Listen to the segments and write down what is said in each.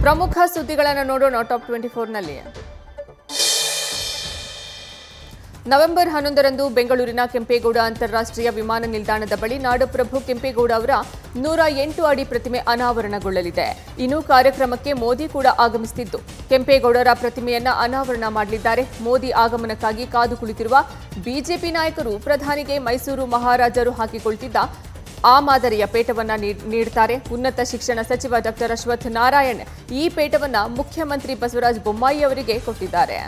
ಪ್ರಮುಖ ಸುದ್ದಿಗಳನ್ನು ನೋಡೋಣ ಟಾಪ್ ಟ್ವೆಂಟಿ ಫೋರ್ನಲ್ಲಿ ನವೆಂಬರ್ ಹನ್ನೊಂದರಂದು ಬೆಂಗಳೂರಿನ ಕೆಂಪೇಗೌಡ ಅಂತಾರಾಷ್ಟ್ರೀಯ ವಿಮಾನ ನಿಲ್ದಾಣದ ಬಳಿ ನಾಡಪ್ರಭು ಕೆಂಪೇಗೌಡ ಅವರ ನೂರ ಎಂಟು ಅಡಿ ಪ್ರತಿಮೆ ಅನಾವರಣಗೊಳ್ಳಲಿದೆ ಇನ್ನು ಕಾರ್ಯಕ್ರಮಕ್ಕೆ ಮೋದಿ ಕೂಡ ಆಗಮಿಸುತ್ತಿದ್ದು ಕೆಂಪೇಗೌಡರ ಪ್ರತಿಮೆಯನ್ನ ಅನಾವರಣ ಮಾಡಲಿದ್ದಾರೆ ಮೋದಿ ಆಗಮನಕ್ಕಾಗಿ ಕಾದು ಕುಳಿತಿರುವ ಬಿಜೆಪಿ ನಾಯಕರು ಪ್ರಧಾನಿಗೆ ಮೈಸೂರು ಮಹಾರಾಜರು ಹಾಕಿಕೊಳ್ತಿದ್ದ ಆ ಮಾದರಿಯ ಪೇಟವನ್ನ ನೀಡ್- ನೀಡ್ತಾರೆ ಉನ್ನತ ಶಿಕ್ಷಣ ಸಚಿವ ಡಾಕ್ಟರ್ ಅಶ್ವಥ್ ನಾರಾಯಣ್ ಈ ಪೇಟವನ್ನ ಮುಖ್ಯಮಂತ್ರಿ ಬಸವರಾಜ ಬೊಮ್ಮಾಯಿ ಅವರಿಗೆ ಕೊಟ್ಟಿದ್ದಾರೆ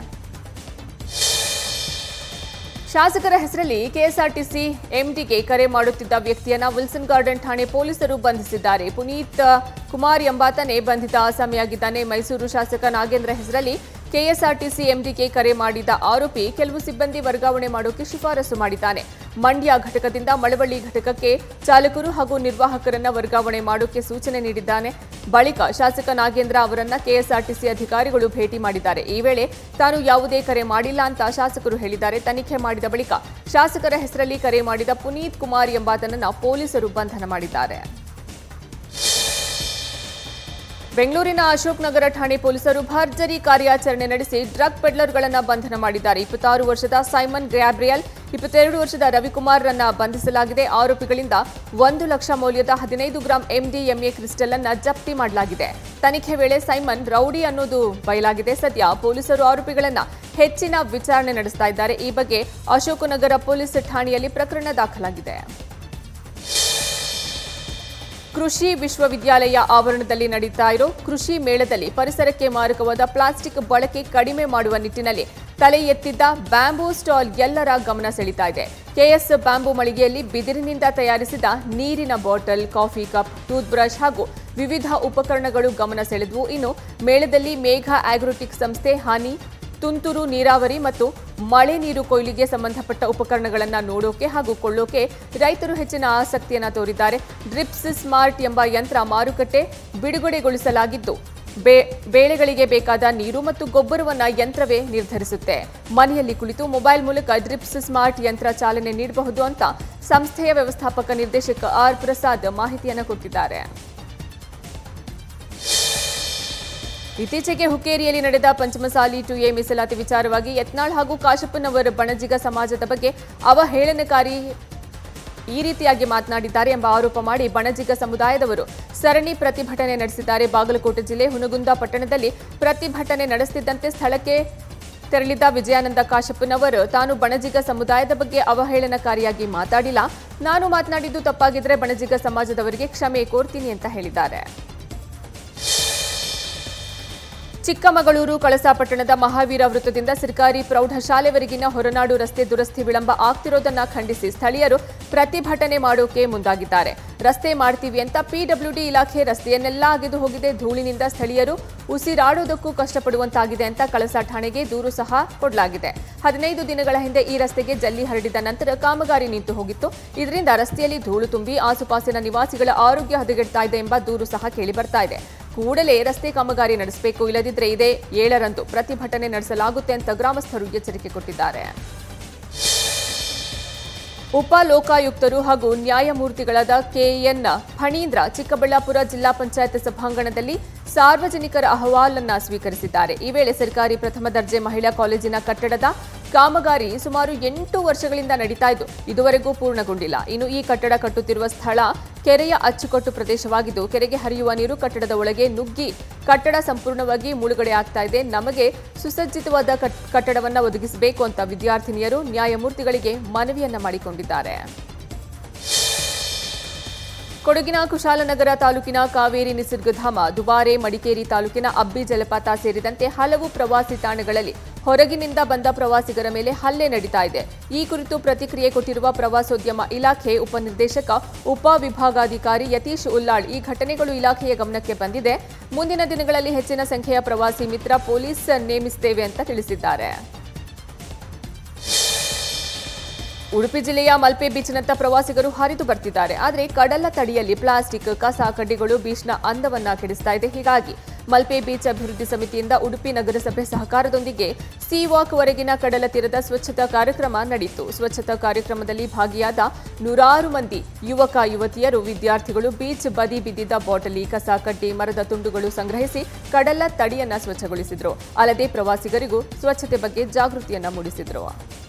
ಶಾಸಕರ ಹೆಸರಲ್ಲಿ ಕೆಎಸ್ಆರ್ಟಿಸಿ ಎಂಡಿಗೆ ಕರೆ ಮಾಡುತ್ತಿದ್ದ ವ್ಯಕ್ತಿಯನ್ನ ವಿಲ್ಸನ್ ಗಾರ್ಡನ್ ಠಾಣೆ ಪೊಲೀಸರು ಬಂಧಿಸಿದ್ದಾರೆ ಪುನೀತ್ ಕುಮಾರ್ ಎಂಬಾತನೇ ಬಂಧಿತ ಆಸಾಮಿಯಾಗಿದ್ದಾನೆ ಮೈಸೂರು ಶಾಸಕ ನಾಗೇಂದ್ರ ಹೆಸರಲ್ಲಿ ಕೆಎಸ್ಆರ್ಟಿಸಿ ಎಂಡಿಗೆ ಕರೆ ಮಾಡಿದ ಆರೋಪಿ ಕೆಲವು ಸಿಬ್ಬಂದಿ ವರ್ಗಾವಣೆ ಮಾಡೋಕೆ ಶಿಫಾರಸು ಮಾಡಿದ್ದಾನೆ ಮಂಡ್ಯ ಘಟಕದಿಂದ ಮಳವಳ್ಳಿ ಘಟಕಕ್ಕೆ ಚಾಲಕರು ಹಾಗೂ ನಿರ್ವಾಹಕರನ್ನ ವರ್ಗಾವಣೆ ಮಾಡೋಕೆ ಸೂಚನೆ ನೀಡಿದ್ದಾನೆ ಬಳಿಕ ಶಾಸಕ ನಾಗೇಂದ್ರ ಅವರನ್ನ ಕೆಎಸ್ಆರ್ಟಿಸಿ ಅಧಿಕಾರಿಗಳು ಭೇಟಿ ಮಾಡಿದ್ದಾರೆ ಈ ವೇಳೆ ತಾನು ಯಾವುದೇ ಕರೆ ಮಾಡಿಲ್ಲ ಅಂತ ಶಾಸಕರು ಹೇಳಿದ್ದಾರೆ ತನಿಖೆ ಮಾಡಿದ ಬಳಿಕ ಶಾಸಕರ ಹೆಸರಲ್ಲಿ ಕರೆ ಮಾಡಿದ ಪುನೀತ್ ಕುಮಾರ್ ಎಂಬಾತನನ್ನ ಪೊಲೀಸರು ಬಂಧನ ಮಾಡಿದ್ದಾರೆ ಬೆಂಗಳೂರಿನ ಅಶೋಕ್ ನಗರ ಠಾಣೆ ಪೊಲೀಸರು ಭರ್ಜರಿ ಕಾರ್ಯಾಚರಣೆ ನಡೆಸಿ ಡ್ರಗ್ ಪೆಡ್ಲರ್ಗಳನ್ನು ಬಂಧನ ಮಾಡಿದ್ದಾರೆ ಇಪ್ಪತ್ತಾರು ವರ್ಷದ ಸೈಮನ್ ಗ್ಯಾಬ್ರಿಯಲ್ ಇಪ್ಪತ್ತೆರಡು ವರ್ಷದ ರವಿಕುಮಾರ್ರನ್ನ ಬಂಧಿಸಲಾಗಿದೆ ಆರೋಪಿಗಳಿಂದ ಒಂದು ಲಕ್ಷ ಮೌಲ್ಯದ ಹದಿನೈದು ಗ್ರಾಂ ಎಂಡಿಎಂಎ ಕ್ರಿಸ್ಟಲ್ ಅನ್ನ ಜಪ್ತಿ ಮಾಡಲಾಗಿದೆ ತನಿಖೆ ವೇಳೆ ಸೈಮನ್ ರೌಡಿ ಅನ್ನೋದು ಬಯಲಾಗಿದೆ ಸದ್ಯ ಪೊಲೀಸರು ಆರೋಪಿಗಳನ್ನ ಹೆಚ್ಚಿನ ವಿಚಾರಣೆ ನಡೆಸ್ತಾ ಇದ್ದಾರೆ ಈ ಬಗ್ಗೆ ಅಶೋಕನಗರ ಪೊಲೀಸ್ ಠಾಣೆಯಲ್ಲಿ ಪ್ರಕರಣ ದಾಖಲಾಗಿದೆ ಕೃಷಿ ವಿಶ್ವವಿದ್ಯಾಲಯ ಆವರಣದಲ್ಲಿ ನಡೀತಾ ಇರೋ ಕೃಷಿ ಮೇಳದಲ್ಲಿ ಪರಿಸರಕ್ಕೆ ಮಾರಕವಾದ ಪ್ಲಾಸ್ಟಿಕ್ ಬಳಕೆ ಕಡಿಮೆ ಮಾಡುವ ನಿಟ್ಟಿನಲ್ಲಿ ತಲೆ ಎತ್ತಿದ್ದ ಬ್ಯಾಂಬೂ ಸ್ಟಾಲ್ ಎಲ್ಲರ ಗಮನ ಸೆಳೀತಾ ಇದೆ ಕೆಎಸ್ ಬ್ಯಾಂಬೂ ಮಳಿಗೆಯಲ್ಲಿ ಬಿದಿರಿನಿಂದ ತಯಾರಿಸಿದ ನೀರಿನ bottle coffee cup tooth brush ಹಾಗೂ ವಿವಿಧ ಉಪಕರಣಗಳು ಗಮನ ಸೆಳೆದವು ಇನ್ನು ಮೇಳದಲ್ಲಿ ಮೇಘ ಆಗ್ರೋಟಿಕ್ ಸಂಸ್ಥೆ ಹಾನಿ ತುಂತುರು ನೀರಾವರಿ ಮತ್ತು ಮಳೆ ನೀರು ಕೊಯ್ಲಿಗೆ ಸಂಬಂಧಪಟ್ಟ ಉಪಕರಣಗಳನ್ನು ನೋಡೋಕೆ ಹಾಗೂ ಕೊಳ್ಳೋಕೆ ರೈತರು ಹೆಚ್ಚಿನ ಆಸಕ್ತಿಯನ್ನು ತೋರಿದ್ದಾರೆ ಡ್ರಿಪ್ಸ್ ಸ್ಮಾರ್ಟ್ ಎಂಬ ಯಂತ್ರ ಮಾರುಕಟ್ಟೆ ಬಿಡುಗಡೆಗೊಳಿಸಲಾಗಿದ್ದು ಬೇ- ಬೇಳೆಗಳಿಗೆ ಬೇಕಾದ ನೀರು ಮತ್ತು ಗೊಬ್ಬರವನ್ನ ಯಂತ್ರವೇ ನಿರ್ಧರಿಸುತ್ತೆ ಮನೆಯಲ್ಲಿ ಕುಳಿತು ಮೊಬೈಲ್ ಮೂಲಕ ಡ್ರಿಪ್ಸ್ ಸ್ಮಾರ್ಟ್ ಯಂತ್ರ ಚಾಲನೆ ನೀಡಬಹುದು ಅಂತ ಸಂಸ್ಥೆಯ ವ್ಯವಸ್ಥಾಪಕ ನಿರ್ದೇಶಕ ಆರ್ ಪ್ರಸಾದ್ ಮಾಹಿತಿಯನ್ನು ಕೊಟ್ಟಿದ್ದಾರೆ ಇತ್ತೀಚೆಗೆ ಹುಕ್ಕೇರಿಯಲ್ಲಿ ನಡೆದ ಪಂಚಮಸಾಲಿ ಟು ಎ ಮೀಸಲಾತಿ ವಿಚಾರವಾಗಿ ಯತ್ನಾಳ್ ಹಾಗೂ ಕಾಶಪ್ಪನವರ ಬಣಜಿಗ ಸಮಾಜದ ಬಗ್ಗೆ ಅವಹೇಳನಕಾರಿ ಈ ರೀತಿಯಾಗಿ ಮಾತನಾಡಿದ್ದಾರೆ ಎಂಬ ಆರೋಪ ಮಾಡಿ ಬಣಜಿಗ ಸಮುದಾಯದವರು ಸರಣಿ ಪ್ರತಿಭಟನೆ ನಡೆಸಿದ್ದಾರೆ ಬಾಗಲಕೋಟೆ ಜಿಲ್ಲೆ ಹುನಗುಂದ ಪಟ್ಟಣದಲ್ಲಿ ಪ್ರತಿಭಟನೆ ನಡೆಸುತ್ತಿದ್ದಂತೆ ಸ್ಥಳಕ್ಕೆ ತೆರಳಿದ್ದ ವಿಜಯಾನಂದ ಕಾಶಪ್ಪನವರು ತಾನು ಬಣಜಿಗ ಸಮುದಾಯದ ಬಗ್ಗೆ ಅವಹೇಳನಕಾರಿಯಾಗಿ ಮಾತಾಡಿಲ್ಲ ನಾನು ಮಾತನಾಡಿದ್ದು ತಪ್ಪಾಗಿದ್ರೆ ಬಣಜಿಗ ಸಮಾಜದವರಿಗೆ ಕ್ಷಮೆ ಕೋರ್ತೀನಿ ಅಂತ ಹೇಳಿದ್ದಾರೆ ಚಿಕ್ಕಮಗಳೂರು ಕಳಸಾ ಪಟ್ಟಣದ ಮಹಾವೀರ ವೃತ್ತದಿಂದ ಸರ್ಕಾರಿ ಪ್ರೌಢಶಾಲೆವರೆಗಿನ ಹೊರನಾಡು ರಸ್ತೆ ದುರಸ್ತಿ ವಿಳಂಬ ಆಗ್ತಿರೋದನ್ನ ಖಂಡಿಸಿ ಸ್ಥಳೀಯರು ಪ್ರತಿಭಟನೆ ಮಾಡೋಕೆ ಮುಂದಾಗಿದ್ದಾರೆ ರಸ್ತೆ ಮಾಡ್ತೀವಿ ಅಂತ ಪಿಡಬ್ಲ್ಯೂಡಿ ಇಲಾಖೆ ರಸ್ತೆಯನ್ನೆಲ್ಲ ಅಗೆದು ಹೋಗಿದೆ ಧೂಳಿನಿಂದ ಸ್ಥಳೀಯರು ಉಸಿರಾಡೋದಕ್ಕೂ ಕಷ್ಟಪಡುವಂತಾಗಿದೆ ಅಂತ ಕಳಸಾ ಠಾಣೆಗೆ ದೂರು ಸಹ ಕೊಡಲಾಗಿದೆ ಹದಿನೈದು ದಿನಗಳ ಹಿಂದೆ ಈ ರಸ್ತೆಗೆ ಜಲ್ಲಿ ಹರಡಿದ ನಂತರ ಕಾಮಗಾರಿ ನಿಂತು ಹೋಗಿತ್ತು ಇದರಿಂದ ರಸ್ತೆಯಲ್ಲಿ ಧೂಳು ತುಂಬಿ ಆಸುಪಾಸಿನ ನಿವಾಸಿಗಳ ಆರೋಗ್ಯ ಹದಗೆಡ್ತಾ ಇದೆ ಎಂಬ ದೂರು ಸಹ ಕೇಳಿ ಬರ್ತಾ ಇದೆ ಕೂಡಲೇ ರಸ್ತೆ ಕಾಮಗಾರಿ ನಡೆಸಬೇಕು ಇಲ್ಲದಿದ್ದರೆ ಇದೇ ಏಳರಂದು ಪ್ರತಿಭಟನೆ ನಡೆಸಲಾಗುತ್ತೆ ಅಂತ ಗ್ರಾಮಸ್ಥರು ಎಚ್ಚರಿಕೆ ಕೊಟ್ಟಿದ್ದಾರೆ ಉಪ ಲೋಕಾಯುಕ್ತರು ಹಾಗೂ ನ್ಯಾಯಮೂರ್ತಿಗಳಾದ ಕೆಎನ್ ಫಣೀಂದ್ರ ಚಿಕ್ಕಬಳ್ಳಾಪುರ ಜಿಲ್ಲಾ ಪಂಚಾಯತ್ ಸಭಾಂಗಣದಲ್ಲಿ ಸಾರ್ವಜನಿಕರ ಅಹವಾಲನ್ನ ಸ್ವೀಕರಿಸಿದ್ದಾರೆ ಈ ವೇಳೆ ಸರ್ಕಾರಿ ಪ್ರಥಮ ದರ್ಜೆ ಮಹಿಳಾ ಕಾಲೇಜಿನ ಕಟ್ಟಡದ ಕಾಮಗಾರಿ ಸುಮಾರು ಎಂಟು ವರ್ಷಗಳಿಂದ ನಡೀತಾ ಇದ್ದು ಇದುವರೆಗೂ ಪೂರ್ಣಗೊಂಡಿಲ್ಲ ಇನ್ನು ಈ ಕಟ್ಟಡ ಕಟ್ಟುತ್ತಿರುವ ಸ್ಥಳ ಕೆರೆಯ ಅಚ್ಚುಕಟ್ಟು ಪ್ರದೇಶವಾಗಿದ್ದು ಕೆರೆಗೆ ಹರಿಯುವ ನೀರು ಕಟ್ಟಡದ ಒಳಗೆ ನುಗ್ಗಿ ಕಟ್ಟಡ ಸಂಪೂರ್ಣವಾಗಿ ಮುಳುಗಡೆ ಆಗ್ತಾ ಇದೆ ನಮಗೆ ಸುಸಜ್ಜಿತವಾದ ಕಟ್- ಕಟ್ಟಡವನ್ನ ಒದಗಿಸಬೇಕು ಅಂತ ವಿದ್ಯಾರ್ಥಿನಿಯರು ನ್ಯಾಯಮೂರ್ತಿಗಳಿಗೆ ಮನವಿಯನ್ನ ಮಾಡಿಕೊಂಡಿದ್ದಾರೆ ಕೊಡಗಿನ ಕುಶಾಲನಗರ ತಾಲೂಕಿನ ಕಾವೇರಿ ನಿಸರ್ಗಧಾಮ ದುಬಾರೆ ಮಡಿಕೇರಿ ತಾಲೂಕಿನ ಅಬ್ಬಿ ಜಲಪಾತ ಸೇರಿದಂತೆ ಹಲವು ಪ್ರವಾಸಿ ತಾಣಗಳಲ್ಲಿ ಹೊರಗಿನಿಂದ ಬಂದ ಪ್ರವಾಸಿಗರ ಮೇಲೆ ಹಲ್ಲೆ ನಡೀತಾ ಇದೆ ಈ ಕುರಿತು ಪ್ರತಿಕ್ರಿಯೆ ಕೊಟ್ಟಿರುವ ಪ್ರವಾಸೋದ್ಯಮ ಇಲಾಖೆ ಉಪನಿರ್ದೇಶಕ ಉಪ ವಿಭಾಗಾಧಿಕಾರಿ ಯತೀಶ್ ಉಲ್ಲಾಳ್ ಈ ಘಟನೆಗಳು ಇಲಾಖೆಯ ಗಮನಕ್ಕೆ ಬಂದಿದೆ ಮುಂದಿನ ದಿನಗಳಲ್ಲಿ ಹೆಚ್ಚಿನ ಸಂಖ್ಯೆಯ ಪ್ರವಾಸಿ ಮಿತ್ರ ಪೊಲೀಸ್ ನೇಮಿಸುತ್ತೇವೆ ಅಂತ ತಿಳಿಸಿದ್ದಾರೆ ಉಡುಪಿ ಜಿಲ್ಲೆಯ ಮಲ್ಪೆ ಬೀಚ್ನತ್ತ ಪ್ರವಾಸಿಗರು ಹರಿದು ಬರ್ತಿದ್ದಾರೆ ಆದರೆ ಕಡಲ ತಡಿಯಲ್ಲಿ ಪ್ಲಾಸ್ಟಿಕ್ ಕಸ ಕಡ್ಡಿಗಳು ಬೀಚ್ನ ಅಂದವನ್ನ ಕೆಡಿಸ್ತಾ ಇದೆ ಹೀಗಾಗಿ ಮಲ್ಪೆ ಬೀಚ್ ಅಭಿವೃದ್ಧಿ ಸಮಿತಿಯಿಂದ ಉಡುಪಿ ನಗರಸಭೆ ಸಹಕಾರದೊಂದಿಗೆ ಸಿ ವಾಕ್ ವರೆಗಿನ ಕಡಲ ತೀರದ ಸ್ವಚ್ಛತಾ ಕಾರ್ಯಕ್ರಮ ನಡೆಯಿತು ಸ್ವಚ್ಛತಾ ಕಾರ್ಯಕ್ರಮದಲ್ಲಿ ಭಾಗಿಯಾದ ನೂರಾರು ಮಂದಿ ಯುವಕ ಯುವತಿಯರು ವಿದ್ಯಾರ್ಥಿಗಳು ಬೀಚ್ ಬದಿ ಬಿದ್ದಿದ್ದ ಬಾಟಲಿ ಕಸ ಕಡ್ಡಿ ಮರದ ತುಂಡುಗಳು ಸಂಗ್ರಹಿಸಿ ಕಡಲ ತಡಿಯನ್ನ ಸ್ವಚ್ಛಗೊಳಿಸಿದ್ರು ಅಲ್ಲದೆ ಪ್ರವಾಸಿಗರಿಗೂ ಸ್ವಚ್ಛತೆ ಬಗ್ಗೆ ಜಾಗೃತಿಯನ್ನ ಮೂಡಿಸಿದ್ರು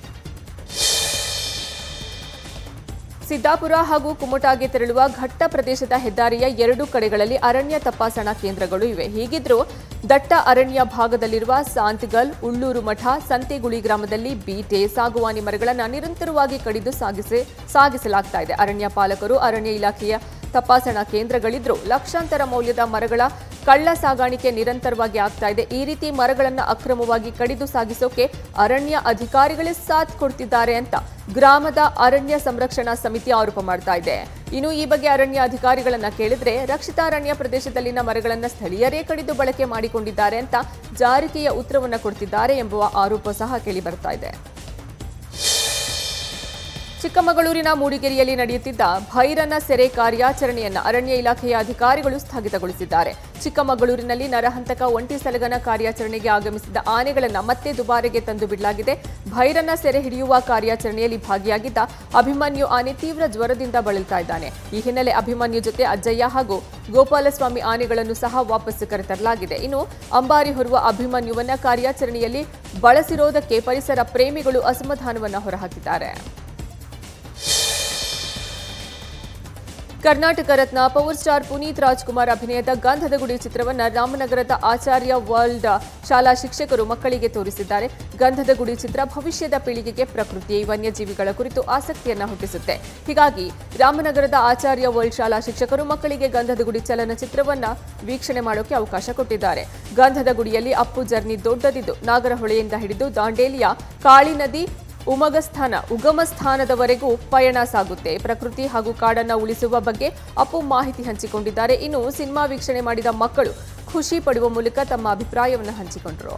ಸಿದ್ದಾಪುರ ಹಾಗೂ ಕುಮಟಾಗೆ ತೆರಳುವ ಘಟ್ಟ ಪ್ರದೇಶದ ಹೆದ್ದಾರಿಯ ಎರಡು ಕಡೆಗಳಲ್ಲಿ ಅರಣ್ಯ ತಪಾಸಣಾ ಕೇಂದ್ರಗಳು ಇವೆ ಹೀಗಿದ್ರೂ ದಟ್ಟ ಅರಣ್ಯ ಭಾಗದಲ್ಲಿರುವ ಸಾಂತಿಗಲ್ ಉಳ್ಳೂರು ಮಠ ಸಂತೆಗುಳಿ ಗ್ರಾಮದಲ್ಲಿ ಬೀಟೆ ಸಾಗುವಾನಿ ಮರಗಳನ್ನು ನಿರಂತರವಾಗಿ ಕಡಿದು ಸಾಗಿಸಿ ಸಾಗಿಸಲಾಗ್ತಾ ಇದೆ ಅರಣ್ಯ ಪಾಲಕರು ಅರಣ್ಯ ಇಲಾಖೆಯ ತಪಾಸಣಾ ಕೇಂದ್ರಗಳಿದ್ರೂ ಲಕ್ಷಾಂತರ ಮೌಲ್ಯದ ಮರಗಳ ಕಳ್ಳ ಸಾಗಾಣಿಕೆ ನಿರಂತರವಾಗಿ ಆಗ್ತಾ ಇದೆ ಈ ರೀತಿ ಮರಗಳನ್ನು ಅಕ್ರಮವಾಗಿ ಕಡಿದು ಸಾಗಿಸೋಕೆ ಅರಣ್ಯ ಅಧಿಕಾರಿಗಳೇ ಸಾಥ್ ಕೊಡ್ತಿದ್ದಾರೆ ಅಂತ ಗ್ರಾಮದ ಅರಣ್ಯ ಸಂರಕ್ಷಣಾ ಸಮಿತಿ ಆರೋಪ ಮಾಡ್ತಾ ಇದೆ ಇನ್ನು ಈ ಬಗ್ಗೆ ಅರಣ್ಯ ಅಧಿಕಾರಿಗಳನ್ನ ಕೇಳಿದ್ರೆ ರಕ್ಷಿತ ಅರಣ್ಯ ಪ್ರದೇಶದಲ್ಲಿನ ಮರಗಳನ್ನ ಸ್ಥಳೀಯರೇ ಕಡಿದು ಬಳಕೆ ಮಾಡಿಕೊಂಡಿದ್ದಾರೆ ಅಂತ ಜಾರಿಕೆಯ ಉತ್ತರವನ್ನ ಕೊಡ್ತಿದ್ದಾರೆ ಎಂಬುವ ಆರೋಪ ಸಹ ಕೇಳಿ ಬರ್ತಾ ಇದೆ ಚಿಕ್ಕಮಗಳೂರಿನ ಮೂಡಿಗೆರೆಯಲ್ಲಿ ನಡೆಯುತ್ತಿದ್ದ ಭೈರನ ಸೆರೆ ಕಾರ್ಯಾಚರಣೆಯನ್ನ ಅರಣ್ಯ ಇಲಾಖೆಯ ಅಧಿಕಾರಿಗಳು ಸ್ಥಗಿತಗೊಳಿಸಿದ್ದಾರೆ ಚಿಕ್ಕಮಗಳೂರಿನಲ್ಲಿ ನರಹಂತಕ ಒಂಟಿ ಸಲಗನ ಕಾರ್ಯಾಚರಣೆಗೆ ಆಗಮಿಸಿದ್ದ ಆನೆಗಳನ್ನ ಮತ್ತೆ ದುಬಾರೆಗೆ ತಂದು ಬಿಡಲಾಗಿದೆ ಭೈರನ ಸೆರೆ ಹಿಡಿಯುವ ಕಾರ್ಯಾಚರಣೆಯಲ್ಲಿ ಭಾಗಿಯಾಗಿದ್ದ ಅಭಿಮನ್ಯು ಆನೆ ತೀವ್ರ ಜ್ವರದಿಂದ ಬಳಲ್ತಾ ಇದ್ದಾನೆ ಈ ಹಿನ್ನೆಲೆ ಅಭಿಮನ್ಯು ಜೊತೆ ಅಜ್ಜಯ್ಯ ಹಾಗೂ ಗೋಪಾಲಸ್ವಾಮಿ ಆನೆಗಳನ್ನು ಸಹ ವಾಪಸ್ ಕರೆತರಲಾಗಿದೆ ಇನ್ನು ಅಂಬಾರಿ ಹೊರುವ ಅಭಿಮನ್ಯುವನ್ನ ಕಾರ್ಯಾಚರಣೆಯಲ್ಲಿ ಬಳಸಿರೋದಕ್ಕೆ ಪರಿಸರ ಪ್ರೇಮಿಗಳು ಅಸಮಾಧಾನವನ್ನ ಹೊರಹಾಕಿದ್ದಾರೆ ಕರ್ನಾಟಕ ರತ್ನ ಪವರ್ ಸ್ಟಾರ್ ಪುನೀತ್ ರಾಜ್ಕುಮಾರ್ ಅಭಿನಯದ ಗಂಧದ ಗುಡಿ ಚಿತ್ರವನ್ನು ರಾಮನಗರದ ಆಚಾರ್ಯ ವರ್ಲ್ಡ್ ಶಾಲಾ ಶಿಕ್ಷಕರು ಮಕ್ಕಳಿಗೆ ತೋರಿಸಿದ್ದಾರೆ ಗಂಧದ ಗುಡಿ ಚಿತ್ರ ಭವಿಷ್ಯದ ಪೀಳಿಗೆಗೆ ಪ್ರಕೃತಿ ವನ್ಯಜೀವಿಗಳ ಕುರಿತು ಆಸಕ್ತಿಯನ್ನ ಹುಟ್ಟಿಸುತ್ತೆ ಹೀಗಾಗಿ ರಾಮನಗರದ ಆಚಾರ್ಯ ವರ್ಲ್ಡ್ ಶಾಲಾ ಶಿಕ್ಷಕರು ಮಕ್ಕಳಿಗೆ ಗಂಧದ ಗುಡಿ ಚಲನಚಿತ್ರವನ್ನ ವೀಕ್ಷಣೆ ಮಾಡೋಕೆ ಅವಕಾಶ ಕೊಟ್ಟಿದ್ದಾರೆ ಗಂಧದ ಗುಡಿಯಲ್ಲಿ ಅಪ್ಪು ಜರ್ನಿ ದೊಡ್ಡದಿದ್ದು ನಾಗರಹೊಳೆಯಿಂದ ಹಿಡಿದು ದಾಂಡೇಲಿಯ ಕಾಳಿ ನದಿ ಉಮಗಸ್ಥಾನ ಉಗಮ ಸ್ಥಾನದವರೆಗೂ ಪಯಣ ಸಾಗುತ್ತೆ ಪ್ರಕೃತಿ ಹಾಗೂ ಕಾಡನ್ನ ಉಳಿಸುವ ಬಗ್ಗೆ ಅಪ್ಪು ಮಾಹಿತಿ ಹಂಚಿಕೊಂಡಿದ್ದಾರೆ ಇನ್ನು ಸಿನಿಮಾ ವೀಕ್ಷಣೆ ಮಾಡಿದ ಮಕ್ಕಳು ಖುಷಿ ಪಡುವ ಮೂಲಕ ತಮ್ಮ ಅಭಿಪ್ರಾಯವನ್ನು ಹಂಚಿಕೊಂಡರು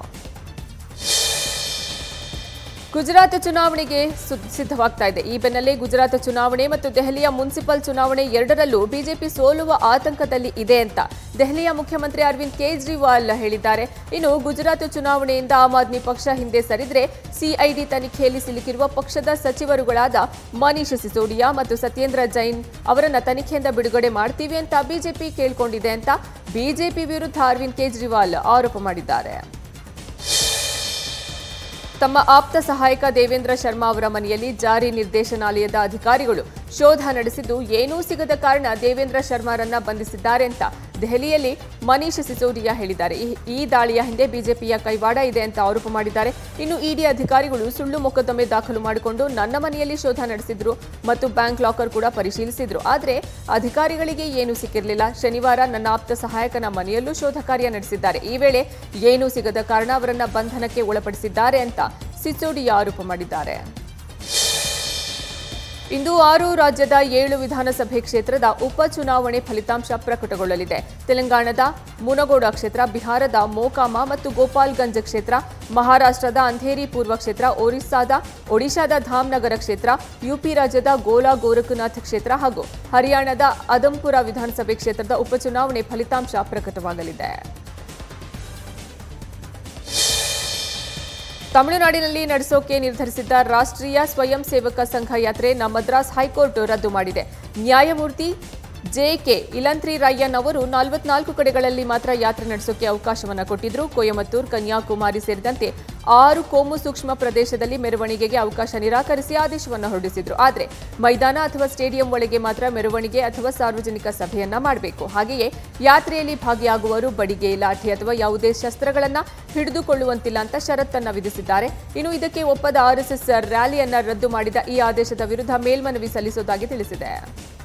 ಗುಜರಾತ್ ಚುನಾವಣೆಗೆ ಸು- ಸಿದ್ಧವಾಗ್ತಾ ಇದೆ ಈ ಬೆನ್ನಲ್ಲೇ ಗುಜರಾತ್ ಚುನಾವಣೆ ಮತ್ತು ದೆಹಲಿಯ ಮುನ್ಸಿಪಲ್ ಚುನಾವಣೆ ಎರಡರಲ್ಲೂ ಬಿಜೆಪಿ ಸೋಲುವ ಆತಂಕದಲ್ಲಿ ಇದೆ ಅಂತ ದೆಹಲಿಯ ಮುಖ್ಯಮಂತ್ರಿ ಅರವಿಂದ್ ಕೇಜ್ರಿವಾಲ್ ಹೇಳಿದ್ದಾರೆ ಇನ್ನು ಗುಜರಾತ್ ಚುನಾವಣೆಯಿಂದ ಆಮ್ ಆದ್ಮಿ ಪಕ್ಷ ಹಿಂದೆ ಸರಿದ್ರೆ ಸಿಐಡಿ ತನಿಖೆಯಲ್ಲಿ ಸಿಲುಕಿರುವ ಪಕ್ಷದ ಸಚಿವರುಗಳಾದ ಮನೀಶ್ ಸಿಸೋಡಿಯಾ ಮತ್ತು ಸತ್ಯೇಂದ್ರ ಜೈನ್ ಅವರನ್ನ ತನಿಖೆಯಿಂದ ಬಿಡುಗಡೆ ಮಾಡ್ತೀವಿ ಅಂತ ಬಿಜೆಪಿ ಕೇಳ್ಕೊಂಡಿದೆ ಅಂತ ಬಿಜೆಪಿ ವಿರುದ್ಧ ಅರವಿಂದ್ ಕೇಜ್ರಿವಾಲ್ ಆರೋಪ ಮಾಡಿದ್ದಾರೆ ತಮ್ಮ ಆಪ್ತ ಸಹಾಯಕ ದೇವೇಂದ್ರ ಶರ್ಮಾ ಅವರ ಮನೆಯಲ್ಲಿ ಜಾರಿ ನಿರ್ದೇಶನಾಲಯದ ಅಧಿಕಾರಿಗಳು ಶೋಧ ನಡೆಸಿದ್ದು ಏನೂ ಸಿಗದ ಕಾರಣ ದೇವೇಂದ್ರ ಶರ್ಮಾರನ್ನ ಬಂಧಿಸಿದ್ದಾರೆ ಅಂತ ದೆಹಲಿಯಲ್ಲಿ ಮನೀಶ್ ಸಿಸೋಡಿಯಾ ಹೇಳಿದ್ದಾರೆ ಈ- ಈ ದಾಳಿಯ ಹಿಂದೆ ಬಿಜೆಪಿಯ ಕೈವಾಡ ಇದೆ ಅಂತ ಆರೋಪ ಮಾಡಿದ್ದಾರೆ ಇನ್ನು ಇಡಿ ಅಧಿಕಾರಿಗಳು ಸುಳ್ಳು ಮೊಕದ್ದಮೆ ದಾಖಲು ಮಾಡಿಕೊಂಡು ನನ್ನ ಮನೆಯಲ್ಲಿ ಶೋಧ ನಡೆಸಿದ್ರು ಮತ್ತು ಬ್ಯಾಂಕ್ ಲಾಕರ್ ಕೂಡ ಪರಿಶೀಲಿಸಿದ್ರು ಆದರೆ ಅಧಿಕಾರಿಗಳಿಗೆ ಏನೂ ಸಿಕ್ಕಿರಲಿಲ್ಲ ಶನಿವಾರ ನನ್ನ ಆಪ್ತ ಸಹಾಯಕನ ಮನೆಯಲ್ಲೂ ಶೋಧ ಕಾರ್ಯ ನಡೆಸಿದ್ದಾರೆ ಈ ವೇಳೆ ಏನೂ ಸಿಗದ ಕಾರಣ ಅವರನ್ನ ಬಂಧನಕ್ಕೆ ಒಳಪಡಿಸಿದ್ದಾರೆ ಅಂತ ಸಿಸೋಡಿಯಾ ಆರೋಪ ಮಾಡಿದ್ದಾರೆ ಇಂದು ಆರು ರಾಜ್ಯದ ಏಳು ವಿಧಾನಸಭೆ ಕ್ಷೇತ್ರದ ಉಪಚುನಾವಣೆ ಫಲಿತಾಂಶ ಪ್ರಕಟಗೊಳ್ಳಲಿದೆ ತೆಲಂಗಾಣದ ಮುನಗೋಡ ಕ್ಷೇತ್ರ ಬಿಹಾರದ ಮೋಕಾಮ ಮತ್ತು ಗೋಪಾಲ್ಗಂಜ್ ಕ್ಷೇತ್ರ ಮಹಾರಾಷ್ಟ್ರದ ಅಂಧೇರಿ ಪೂರ್ವ ಕ್ಷೇತ್ರ ಒರಿಸ್ಸಾದ ಒಡಿಶಾದ ಧಾಮ್ನಗರ ಕ್ಷೇತ್ರ ಯುಪಿ ರಾಜ್ಯದ ಗೋಲಾ ಗೋರಖನಾಥ್ ಕ್ಷೇತ್ರ ಹಾಗೂ ಹರಿಯಾಣದ ಅದಂಪುರ ವಿಧಾನಸಭೆ ಕ್ಷೇತ್ರದ ಉಪಚುನಾವಣೆ ಫಲಿತಾಂಶ ಪ್ರಕಟವಾಗಲಿದೆ ತಮಿಳುನಾಡಿನಲ್ಲಿ ನಡೆಸೋಕೆ ನಿರ್ಧರಿಸಿದ್ದ ರಾಷ್ಟ್ರೀಯ ಸ್ವಯಂ ಸೇವಕ ಸಂಘ ಯಾತ್ರೆಯನ್ನ ಮದ್ರಾಸ್ ಹೈಕೋರ್ಟ್ ರದ್ದು ಮಾಡಿದೆ ನ್ಯಾಯಮೂರ್ತಿ ಜೆಕೆ ಇಲಂತ್ರಿ ರಯ್ಯನ್ ಅವರು ನಲವತ್ನಾಲ್ಕು ಕಡೆಗಳಲ್ಲಿ ಮಾತ್ರ ಯಾತ್ರೆ ನಡೆಸೋಕೆ ಅವಕಾಶವನ್ನ ಕೊಟ್ಟಿದ್ರು ಕೊಯಮತ್ತೂರ್ ಕನ್ಯಾಕುಮಾರಿ ಸೇರಿದಂತೆ ಆರು ಕೋಮು ಸೂಕ್ಷ್ಮ ಪ್ರದೇಶದಲ್ಲಿ ಮೆರವಣಿಗೆಗೆ ಅವಕಾಶ ನಿರಾಕರಿಸಿ ಆದೇಶವನ್ನು ಹೊರಡಿಸಿದ್ರು ಆದರೆ ಮೈದಾನ ಅಥವಾ ಸ್ಟೇಡಿಯಂ ಒಳಗೆ ಮಾತ್ರ ಮೆರವಣಿಗೆ ಅಥವಾ ಸಾರ್ವಜನಿಕ ಸಭೆಯನ್ನ ಮಾಡಬೇಕು ಹಾಗೆಯೇ ಯಾತ್ರೆಯಲ್ಲಿ ಭಾಗಿಯಾಗುವವರು ಬಡಿಗೆ ಲಾಠಿ ಅಥವಾ ಯಾವುದೇ ಶಸ್ತ್ರಗಳನ್ನ ಹಿಡಿದುಕೊಳ್ಳುವಂತಿಲ್ಲ ಅಂತ ಷರತ್ತನ್ನ ವಿಧಿಸಿದ್ದಾರೆ ಇನ್ನು ಇದಕ್ಕೆ ಒಪ್ಪದ ಆರ್ಎಸ್ಎಸ್ ರ್ಯಾಲಿಯನ್ನ ರದ್ದು ಮಾಡಿದ ಈ ಆದೇಶದ ವಿರುದ್ಧ ಮೇಲ್ಮನವಿ ಸಲ್ಲಿಸುವುದಾಗಿ ತಿಳಿಸಿದೆ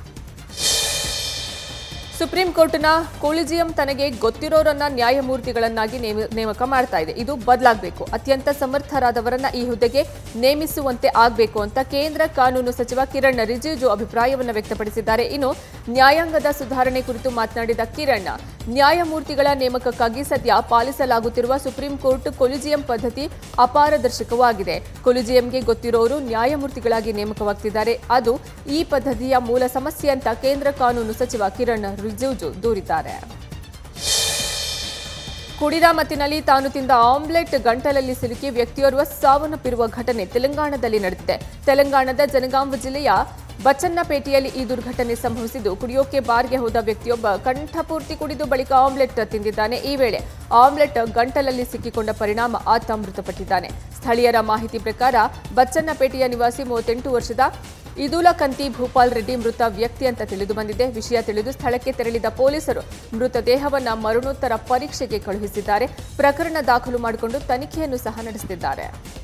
ಸುಪ್ರೀಂ ಕೋರ್ಟ್ನ ಕೊಲಿಜಿಯಂ ತನಗೆ ಗೊತ್ತಿರೋರನ್ನ ನ್ಯಾಯಮೂರ್ತಿಗಳನ್ನಾಗಿ ನೇಮ- ನೇಮಕ ಮಾಡ್ತಾ ಇದೆ ಇದು ಬದಲಾಗಬೇಕು ಅತ್ಯಂತ ಸಮರ್ಥರಾದವರನ್ನ ಈ ಹುದ್ದೆಗೆ ನೇಮಿಸುವಂತೆ ಆಗಬೇಕು ಅಂತ ಕೇಂದ್ರ ಕಾನೂನು ಸಚಿವ ಕಿರಣ್ ರಿಜಿಜು ಅಭಿಪ್ರಾಯವನ್ನು ವ್ಯಕ್ತಪಡಿಸಿದ್ದಾರೆ ಇನ್ನು ನ್ಯಾಯಾಂಗದ ಸುಧಾರಣೆ ಕುರಿತು ಮಾತನಾಡಿದ ಕಿರಣ್ ನ್ಯಾಯಮೂರ್ತಿಗಳ ನೇಮಕಕ್ಕಾಗಿ ಸದ್ಯ ಪಾಲಿಸಲಾಗುತ್ತಿರುವ ಸುಪ್ರೀಂ ಕೋರ್ಟ್ ಕೊಲಿಜಿಯಂ ಪದ್ಧತಿ ಅಪಾರದರ್ಶಕವಾಗಿದೆ ಕೊಲಿಜಿಯಂಗೆ ಗೊತ್ತಿರೋರು ನ್ಯಾಯಮೂರ್ತಿಗಳಾಗಿ ನೇಮಕವಾಗ್ತಿದ್ದಾರೆ ಅದು ಈ ಪದ್ಧತಿಯ ಮೂಲ ಸಮಸ್ಯೆ ಅಂತ ಕೇಂದ್ರ ಕಾನೂನು ಸಚಿವ ಕಿರಣ್ ರಿಜಿಜು ದೂರಿದ್ದಾರೆ ಕುಡಿದ ಮತ್ತಿನಲ್ಲಿ ತಾನು ತಿಂದ ಆಮ್ಲೆಟ್ ಗಂಟಲಲ್ಲಿ ಸಿಲುಕಿ ವ್ಯಕ್ತಿಯೋರ್ವ ಸಾವನ್ನಪ್ಪಿರುವ ಘಟನೆ ತೆಲಂಗಾಣದಲ್ಲಿ ನಡೆದಿದೆ ತೆಲಂಗಾಣದ ಜನಗಾಂವ ಜಿಲ್ಲೆಯ ಬಚ್ಚನ್ನಪೇಟೆಯಲ್ಲಿ ಈ ದುರ್ಘಟನೆ ಸಂಭವಿಸಿದ್ದು ಕುಡಿಯೋಕೆ ಬಾರ್ಗೆ ಹೋದ ವ್ಯಕ್ತಿಯೊಬ್ಬ ಕಂಠಪೂರ್ತಿ ಕುಡಿದು ಬಳಿಕ ಆಮ್ಲೆಟ್ ತಿಂದಿದ್ದಾನೆ ಈ ವೇಳೆ ಆಮ್ಲೆಟ್ ಗಂಟಲಲ್ಲಿ ಸಿಕ್ಕಿಕೊಂಡ ಪರಿಣಾಮ ಆತ ಮೃತಪಟ್ಟಿದ್ದಾನೆ ಸ್ಥಳೀಯರ ಮಾಹಿತಿ ಪ್ರಕಾರ ಬಚ್ಚನ್ನಪೇಟೆಯ ನಿವಾಸಿ ಮೂವತ್ತೆಂಟು ವರ್ಷದ ಇದುಲ ಕಂತಿ ಭೂಪಾಲ್ ರೆಡ್ಡಿ ಮೃತ ವ್ಯಕ್ತಿ ಅಂತ ತಿಳಿದು ಬಂದಿದೆ ವಿಷಯ ತಿಳಿದು ಸ್ಥಳಕ್ಕೆ ತೆರಳಿದ ಪೊಲೀಸರು ಮೃತದೇಹವನ್ನ ಮರಣೋತ್ತರ ಪರೀಕ್ಷೆಗೆ ಕಳುಹಿಸಿದ್ದಾರೆ ಪ್ರಕರಣ ದಾಖಲು ಮಾಡಿಕೊಂಡು ತನಿಖೆಯನ್ನು ಸಹ ನಡೆಸುತ್ತಿದ್ದಾರೆ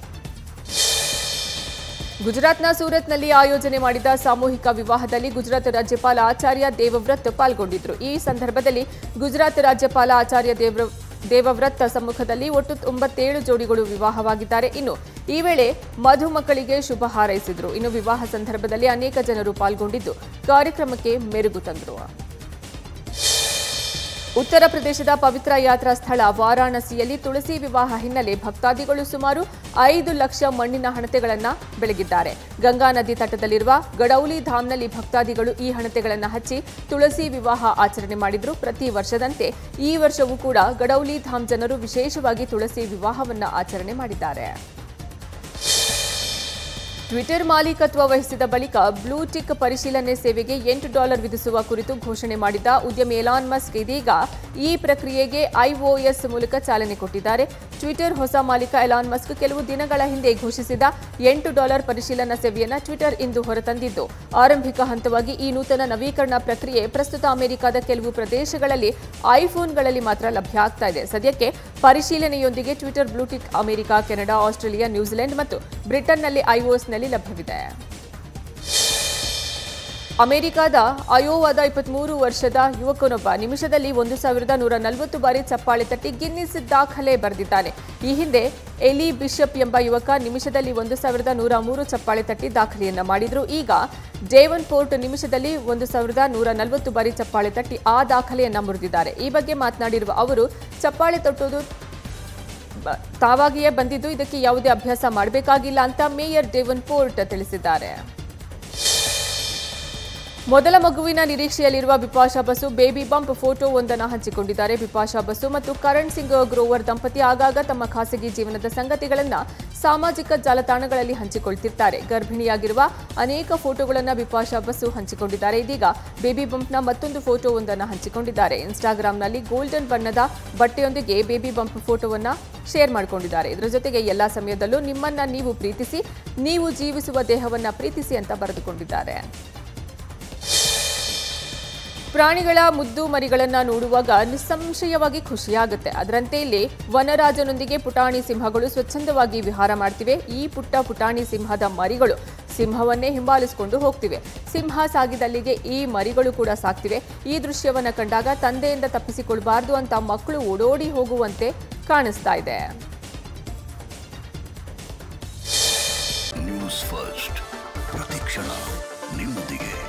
ಗುಜರಾತ್ನ ಸೂರತ್ನಲ್ಲಿ ಆಯೋಜನೆ ಮಾಡಿದ ಸಾಮೂಹಿಕ ವಿವಾಹದಲ್ಲಿ ಗುಜರಾತ್ ರಾಜ್ಯಪಾಲ ಆಚಾರ್ಯ ದೇವವ್ರತ್ ಪಾಲ್ಗೊಂಡಿದ್ರು ಈ ಸಂದರ್ಭದಲ್ಲಿ ಗುಜರಾತ್ ರಾಜ್ಯಪಾಲ ಆಚಾರ್ಯ ದೇವ್ರ ದೇವವ್ರತ್ ಸಮ್ಮುಖದಲ್ಲಿ ಒಟ್ಟು ಒಂಬತ್ತೇಳು ಜೋಡಿಗಳು ವಿವಾಹವಾಗಿದ್ದಾರೆ ಇನ್ನು ಈ ವೇಳೆ ಮಧುಮಕ್ಕಳಿಗೆ ಶುಭ ಹಾರೈಸಿದ್ರು ಇನ್ನು ವಿವಾಹ ಸಂದರ್ಭದಲ್ಲಿ ಅನೇಕ ಜನರು ಪಾಲ್ಗೊಂಡಿದ್ದು ಕಾರ್ಯಕ್ರಮಕ್ಕೆ ಮೆರುಗು ತಂದರು ಉತ್ತರ ಪ್ರದೇಶದ ಪವಿತ್ರ ಯಾತ್ರಾ ಸ್ಥಳ ವಾರಾಣಸಿಯಲ್ಲಿ ತುಳಸಿ ವಿವಾಹ ಹಿನ್ನೆಲೆ ಭಕ್ತಾದಿಗಳು ಸುಮಾರು ಐದು ಲಕ್ಷ ಮಣ್ಣಿನ ಹಣತೆಗಳನ್ನು ಬೆಳಗಿದ್ದಾರೆ ಗಂಗಾ ನದಿ ತಟದಲ್ಲಿರುವ ಗಡೌಲಿ ಧಾಮ್ನಲ್ಲಿ ಭಕ್ತಾದಿಗಳು ಈ ಹಣತೆಗಳನ್ನು ಹಚ್ಚಿ ತುಳಸಿ ವಿವಾಹ ಆಚರಣೆ ಮಾಡಿದ್ರು ಪ್ರತಿ ವರ್ಷದಂತೆ ಈ ವರ್ಷವೂ ಕೂಡ ಗಡೌಲಿ ಧಾಮ್ ಜನರು ವಿಶೇಷವಾಗಿ ತುಳಸಿ ವಿವಾಹವನ್ನು ಆಚರಣೆ ಮಾಡಿದ್ದಾರೆ ಟ್ವಿಟರ್ ಮಾಲೀಕತ್ವ ವಹಿಸಿದ ಬಳಿಕ ಬ್ಲೂ ಟಿಕ್ ಪರಿಶೀಲನೆ ಸೇವೆಗೆ ಎಂಟು ಡಾಲರ್ ವಿಧಿಸುವ ಕುರಿತು ಘೋಷಣೆ ಮಾಡಿದ ಉದ್ಯಮಿ ಎಲಾನ್ ಮಸ್ಕ್ ಇದೀಗ ಈ ಪ್ರಕ್ರಿಯೆಗೆ ಐಒಎಸ್ ಮೂಲಕ ಚಾಲನೆ ಕೊಟ್ಟಿದ್ದಾರೆ ಟ್ವಿಟರ್ ಹೊಸ ಮಾಲೀಕ ಎಲಾನ್ ಮಸ್ಕ್ ಕೆಲವು ದಿನಗಳ ಹಿಂದೆ ಘೋಷಿಸಿದ ಎಂಟು ಡಾಲರ್ ಪರಿಶೀಲನಾ ಸೇವೆಯನ್ನು ಟ್ವಿಟರ್ ಇಂದು ಹೊರತಂದಿದ್ದು ಆರಂಭಿಕ ಹಂತವಾಗಿ ಈ ನೂತನ ನವೀಕರಣ ಪ್ರಕ್ರಿಯೆ ಪ್ರಸ್ತುತ ಅಮೆರಿಕದ ಕೆಲವು ಪ್ರದೇಶಗಳಲ್ಲಿ ಐಫೋನ್ಗಳಲ್ಲಿ ಮಾತ್ರ ಲಭ್ಯ ಆಗ್ತಾ ಇದೆ ಸದ್ಯಕ್ಕೆ ಪರಿಶೀಲನೆಯೊಂದಿಗೆ Twitter blue tick America Canada Australia New Zealand ಮತ್ತು ಬ್ರಿಟನ್ನಲ್ಲಿ ಐಒಎಸ್ನಲ್ಲಿ ಲಭ್ಯವಿದೆ ಅಮೆರಿಕದ ಅಯೋವಾದ ಇಪ್ಪತ್ಮೂರು ವರ್ಷದ ಯುವಕನೊಬ್ಬ ನಿಮಿಷದಲ್ಲಿ ಒಂದು ಸಾವಿರದ ನೂರ ನಲವತ್ತು ಬಾರಿ ಚಪ್ಪಾಳೆ ತಟ್ಟಿ ಗಿನ್ನಿಸ್ ದಾಖಲೆ ಬರೆದಿದ್ದಾನೆ ಈ ಹಿಂದೆ ಎಲಿ ಬಿಷಪ್ ಎಂಬ ಯುವಕ ನಿಮಿಷದಲ್ಲಿ ಒಂದು ಸಾವಿರದ ನೂರ ಮೂರು ಚಪ್ಪಾಳೆ ತಟ್ಟಿ ದಾಖಲೆಯನ್ನ ಮಾಡಿದ್ರು ಈಗ ಡೇವನ್ ಪೋರ್ಟ್ ನಿಮಿಷದಲ್ಲಿ ಒಂದು ಸಾವಿರದ ನೂರ ನಲವತ್ತು ಬಾರಿ ಚಪ್ಪಾಳೆ ತಟ್ಟಿ ಆ ದಾಖಲೆಯನ್ನ ಮುರಿದಿದ್ದಾರೆ ಈ ಬಗ್ಗೆ ಮಾತನಾಡಿರುವ ಅವರು ಚಪ್ಪಾಳೆ ತಟ್ಟುವುದು ಬ- ತಾವಾಗಿಯೇ ಬಂದಿದ್ದು ಇದಕ್ಕೆ ಯಾವುದೇ ಅಭ್ಯಾಸ ಮಾಡಬೇಕಾಗಿಲ್ಲ ಅಂತ ಮೇಯರ್ ಡೇವನ್ ಪೋರ್ಟ್ ತಿಳಿಸಿದ್ದಾರೆ ಮೊದಲ ಮಗುವಿನ ನಿರೀಕ್ಷೆಯಲ್ಲಿರುವ Bipasha Basu baby bump photo ಒಂದನ್ನು ಹಂಚಿಕೊಂಡಿದ್ದಾರೆ ಬಿಪಾಶಾ ಬಸು ಮತ್ತು ಕರಣ್ ಸಿಂಗ್ ಗ್ರೋವರ್ ದಂಪತಿ ಆಗಾಗ ತಮ್ಮ ಖಾಸಗಿ ಜೀವನದ ಸಂಗತಿಗಳನ್ನು ಸಾಮಾಜಿಕ ಜಾಲತಾಣಗಳಲ್ಲಿ ಹಂಚಿಕೊಳ್ತಿರ್ತಾರೆ ಗರ್ಭಿಣಿಯಾಗಿರುವ ಅನೇಕ ಫೋಟೋಗಳನ್ನು ಬಿಪಾಶಾ ಬಸು ಹಂಚಿಕೊಂಡಿದ್ದಾರೆ ಇದೀಗ ಬೇಬಿ ಬಂಪ್ನ ಮತ್ತೊಂದು ಫೋಟೋ ಒಂದನ್ನು ಹಂಚಿಕೊಂಡಿದ್ದಾರೆ ಇನ್ಸ್ಟಾಗ್ರಾಂನಲ್ಲಿ ಗೋಲ್ಡನ್ ಬಣ್ಣದ ಬಟ್ಟೆಯೊಂದಿಗೆ ಬೇಬಿ ಬಂಪ್ ಫೋಟೋವನ್ನ ಶೇರ್ ಮಾಡಿಕೊಂಡಿದ್ದಾರೆ ಇದರ ಜೊತೆಗೆ ಎಲ್ಲಾ ಸಮಯದಲ್ಲೂ ನಿಮ್ಮನ್ನ ನೀವು ಪ್ರೀತಿಸಿ ನೀವು ಜೀವಿಸುವ ದೇಹವನ್ನ ಪ್ರೀತಿಸಿ ಅಂತ ಬರೆದುಕೊಂಡಿದ್ದಾರೆ ಪ್ರಾಣಿಗಳ ಮುದ್ದು ಮರಿಗಳನ್ನ ನೋಡುವಾಗ ನಿಸ್ಸಂಶಯವಾಗಿ ಖುಷಿಯಾಗುತ್ತೆ ಅದರಂತೆ ಇಲ್ಲಿ ವನರಾಜನೊಂದಿಗೆ ಪುಟಾಣಿ ಸಿಂಹಗಳು ಸ್ವಚ್ಛಂದವಾಗಿ ವಿಹಾರ ಮಾಡ್ತಿವೆ ಈ ಪುಟ್ಟ ಪುಟಾಣಿ ಸಿಂಹದ ಮರಿಗಳು ಸಿಂಹವನ್ನೇ ಹಿಂಬಾಲಿಸಿಕೊಂಡು ಹೋಗ್ತಿವೆ ಸಿಂಹ ಸಾಗಿದಲ್ಲಿಗೆ ಈ ಮರಿಗಳು ಕೂಡ ಸಾಕ್ತಿವೆ ಈ ದೃಶ್ಯವನ್ನ ಕಂಡಾಗ ತಂದೆಯಿಂದ ತಪ್ಪಿಸಿಕೊಳ್ಬಾರ್ದು ಅಂತ ಮಕ್ಕಳು ಓಡೋಡಿ ಹೋಗುವಂತೆ ಕಾಣಿಸ್ತಾ ಇದೆ ನ್ಯೂಸ್ ಫಸ್ಟ್ ಪ್ರತಿಕ್ಷಣ ನಿಮ್ಮೊಂದಿಗೆ